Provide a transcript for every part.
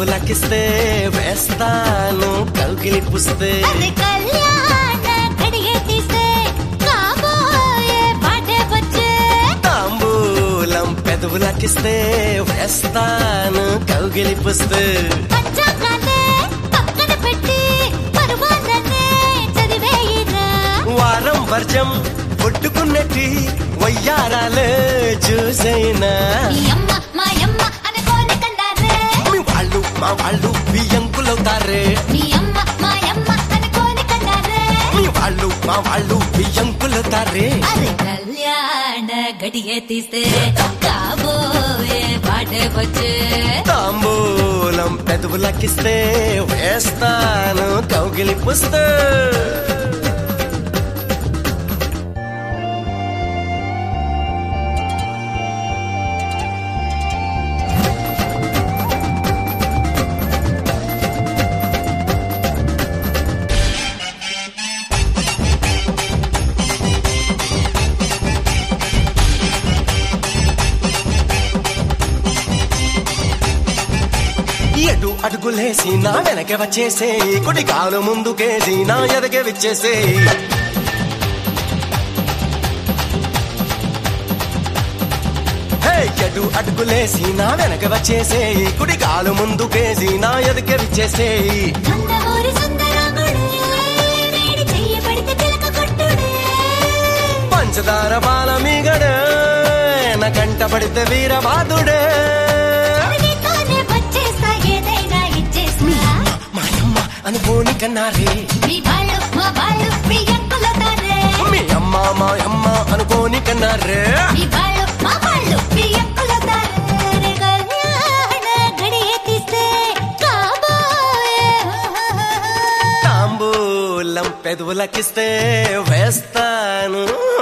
పెదవులకిస్తే వేస్తాను కౌగిలి పుస్తే అరే కళ్యాణ గడియ తీస్తే కాబోయే పాటే వచ్చే తాంబూలం పెదవులకిస్తే వేస్తాను కౌగిలి పుస్తే పంచాంగాలే పక్కన పెట్టి పరువాలనే చదివేయిరా వారం వర్జం కొట్టుకున్నట్టి వయ్యారాలే చూసైనా మీ అమ్మ మా అమ్మ అనుకోని కన్నారే మీ వాళ్ళు మా వాళ్ళు బియ్యంకులవుతారే మీ అమ్మ మా అమ్మ అనుకోని కన్నారే మీ వాళ్ళు మా వాళ్ళు బియ్యంకులవుతారే అరే కళ్యాణ గడియ తీస్తే కాబోయే పాటే వచ్చే తాంబూలం పెదవులకిస్తే వేస్తాను కౌగిలి పుస్తే ఎటు అడుగులేసి నా వెనక వచ్చేసే కుడి కాలు ముందుకేసి నా ఎదగే విచ్చేసే హే, ఎటు అడుగులేసి నా వెనక వచ్చేసే కుడి కాలు ముందుకేసి నా ఎదగే విచ్చేసే నందమూరి సుందరాముడే వేడి చెయ్యి పడితే చిలక కొట్టుడే పంచదార బాల మీగడే నా కంట పడితే వీరబాదుడే నీతోనే వచ్చేస్తా ఏదైనా ఇచ్చేస్తా మాయమ్మ అనుకోని కన్నారే మీ వాళ్ళు మా వాళ్ళు మీ ఎక్కులతారే మీ అమ్మ మా అమ్మ అనుకోని కన్నారే మీ వాళ్ళు మా వాళ్ళు మీ ఎక్కులతారే కళ్యాణ గడియ తీస్తే కాబోయే తాంబూలం పెదవులకిస్తే వేస్తాను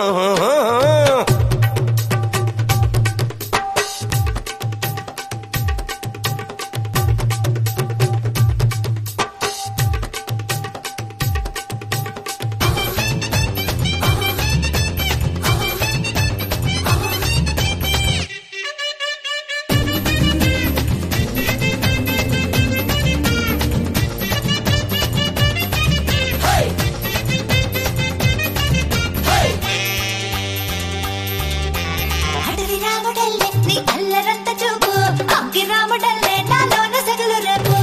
అడవి రాముడల్లే నీ అల్లరంత చూపు అగ్గి రాముడల్లే నాలోన సగలు రేపు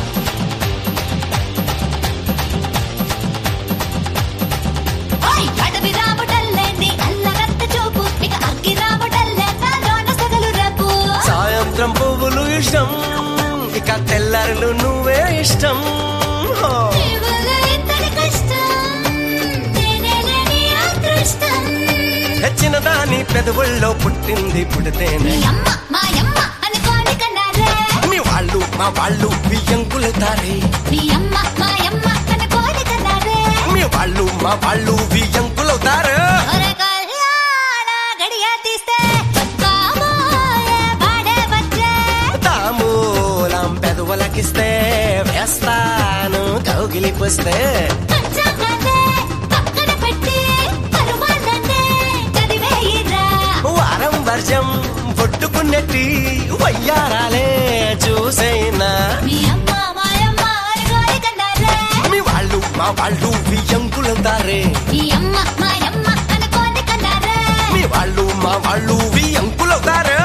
ఓయ్ అడవి రాముడల్లే నీ అల్లరంత చూపు ఇక అగ్గి రాముడల్లే నాలోన సగలు రేపు సాయంత్రం పువ్వులు ఇష్టం ఇక తెల్లారులు నువ్వే ఇష్టం హో. జీవుల ఇంతటి కష్టం నేనే లేని అదృష్టం తెచ్చిన దాని పెదవుల్లో పుట్టింది పుడితేనే మీ అమ్మ మా అమ్మ అనుకోని కన్నారే మీ వాళ్ళు మా వాళ్ళు బియ్యంకులుతారే మీ అమ్మ మా అమ్మ అనుకోని కన్నారే మీ వాళ్ళు మా వాళ్ళు బియ్యంకులవుతారు ఒరే కళ్యాణ గడియ తీస్తే కాబోయే పాడే వచ్చే తాంబూలం పెదవులకిస్తే వేస్తాను కౌగిలి పుస్తే పంచాంగాలే పక్కన పెట్టి పరువాలనే చదివేయిరా వారం వర్షం పొట్టుకున్నట్టి వయ్యారాలే చూసైనా మీ అమ్మ మా అమ్మ అనుకోని కన్నారే మీ వాళ్ళు మా వాళ్ళు బియ్యంకులుతారే మీ అమ్మ మా అమ్మ అనుకోని కన్నారే మీ వాళ్ళు మా వాళ్ళు బియ్యంకులవుతారు